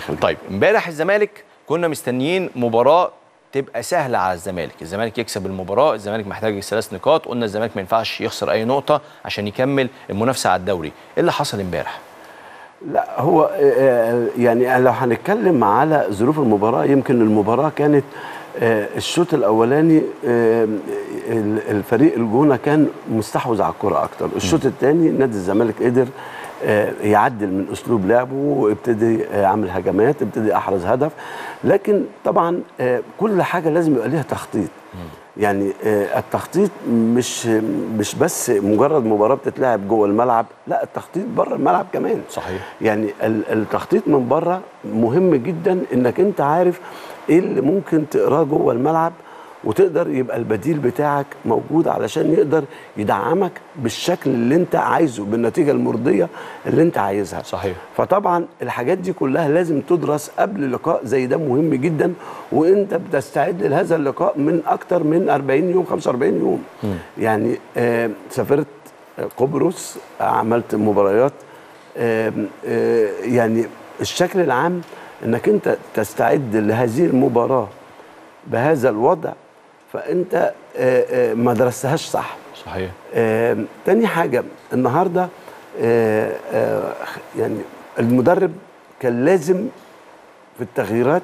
يخليك طيب امبارح الزمالك كنا مستنيين مباراه تبقى سهله على الزمالك الزمالك يكسب المباراه الزمالك محتاج ثلاث نقاط قلنا الزمالك ما ينفعش يخسر اي نقطه عشان يكمل المنافسه على الدوري ايه اللي حصل امبارح لا هو آه، آه، يعني لو هنتكلم على ظروف المباراة يمكن المباراة كانت آه، الشوط الأولاني آه، ال- الفريق الجونة كان مستحوذ على الكرة أكتر الشوط الثاني نادي الزمالك قدر آه، يعدل من أسلوب لعبه وابتدي آه، عمل هجمات ابتدي أحرز هدف لكن طبعا آه، كل حاجة لازم يبقى ليها تخطيط يعني آه، التخطيط مش مش بس مجرد مباراه بتتلعب جوه الملعب لا التخطيط بره الملعب كمان صحيح. يعني ال- التخطيط من بره مهم جدا انك انت عارف ايه اللي ممكن تقراه جوه الملعب وتقدر يبقى البديل بتاعك موجود علشان يقدر يدعمك بالشكل اللي انت عايزه بالنتيجه المرضيه اللي انت عايزها صحيح. فطبعا الحاجات دي كلها لازم تدرس قبل لقاء زي ده مهم جدا وانت بتستعد لهذا اللقاء من اكتر من 40 يوم 45 يوم يعني آه سافرت قبرص عملت مباريات آه آه يعني الشكل العام انك انت تستعد لهذه المباراه بهذا الوضع فانت آه آه ما درستهاش صح صحيح آه، تاني حاجة النهاردة آه، آه، يعني المدرب كان لازم في التغييرات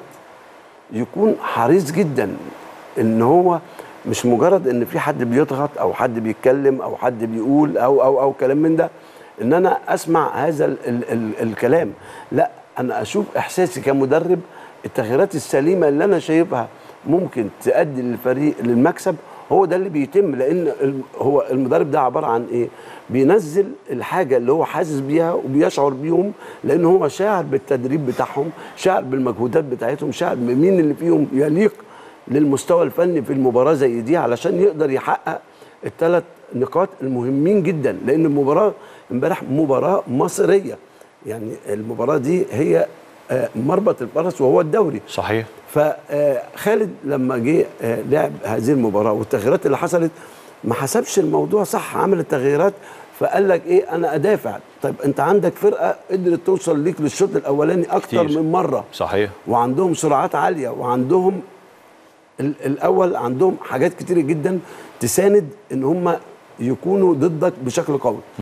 يكون حريص جدا ان هو مش مجرد ان في حد بيضغط او حد بيتكلم او حد بيقول او او او كلام من ده ان انا اسمع هذا ال ال ال الكلام لا انا اشوف احساسي كمدرب التغييرات السليمه اللي انا شايفها ممكن تؤدي للفريق للمكسب هو ده اللي بيتم لان ال- هو المدرب ده عباره عن ايه بينزل الحاجه اللي هو حاسس بيها وبيشعر بيهم لان هو شاعر بالتدريب بتاعهم شاعر بالمجهودات بتاعتهم شاعر بمين اللي فيهم يليق للمستوى الفني في المباراه زي دي علشان يقدر يحقق الثلاث نقاط المهمين جدا لان المباراه امبارح مباراه مصيريه يعني المباراه دي هي آه، مربط الفرس وهو الدوري صحيح فخالد لما جه آه، لعب هذه المباراه والتغييرات اللي حصلت ما حسبش الموضوع صح عمل التغييرات فقال لك ايه انا ادافع طيب انت عندك فرقه قدرت توصل ليك للشوط الاولاني اكتر كتير. من مره صحيح وعندهم سرعات عاليه وعندهم ال- الاول عندهم حاجات كتيره جدا تساند ان هم يكونوا ضدك بشكل قوي